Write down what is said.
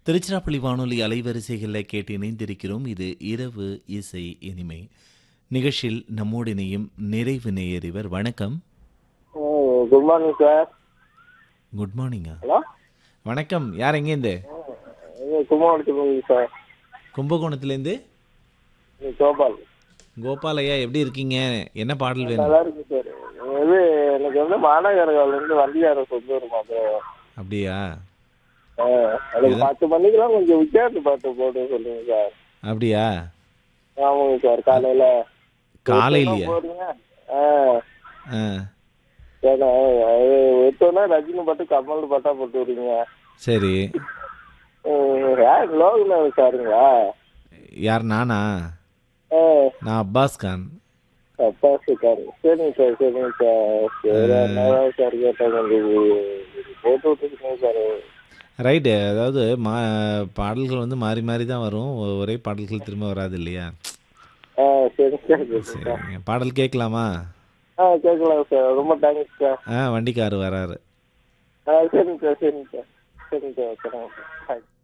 திருச்சிராப்பள்ளி வானொலி அலைவரிசைகளில் கேட்டு இணைந்திருக்கிறோம் இது இரவு இசை இனிமை நிகழ்ச்சியில் நம்மோடு இணையும் நிறைவு நேயர் இவர் வணக்கம் குட் மார்னிங் சார் குட் மார்னிங்கா ஹலோ வணக்கம் யார் எங்கேருந்து இது கும்பகோணத்துக்கு சார் கும்பகோணத்துலேருந்து இது கோபால் கோபால் ஐயா எப்படி இருக்கீங்க என்ன பாடல் வேணும் நல்லா இருக்கு சார் இது எனக்கு வந்து மாநகரகாலேருந்து வண்டியார சொந்த வருமா சார் அப்படியா ஆ, எனக்கு பத்து மணிக்கெல்லாம் கொஞ்சம் வித்தியாச பாட்டு போட்டு சொல்லுங்க சார் அப்படியா ஆமாங்க சார் காலையில காலையிலையா போறீங்க ஆ ஆ ஏன்னா, அது எத்தோன்னா ரஜினி பாட்டு கமல் பாட்டா போட்டு வரீங்க சரி யார் லோகநாத் சாருங்களா யார் நானா ஆ நான் அப்பாஸ் கான் அப்பா சார் சரிங்க சார் சரிங்க சார் சரி என்னவா சார் கேட்டேன் கொஞ்சம் போட்டு விட்டுருக்கீங்க சார் ரைட்டு அதாவது மா பாடல்கள் வந்து மாறி மாறி தான் வரும் ஒ- ஒரே பாடல்கள் திரும்ப வராது இல்லையா ஆ சரிங்க சார் சரிங்க சார் சரிங்க பாடல் கேட்கலாமா ஆ கேட்கலாம் சார் ரொம்ப தேங்க்ஸ் சார் ஆ வண்டிக்காரு வராரு ஆ சரிங்க சார் சரிங்க சார் சரிங்க சார் சரிங்க சார்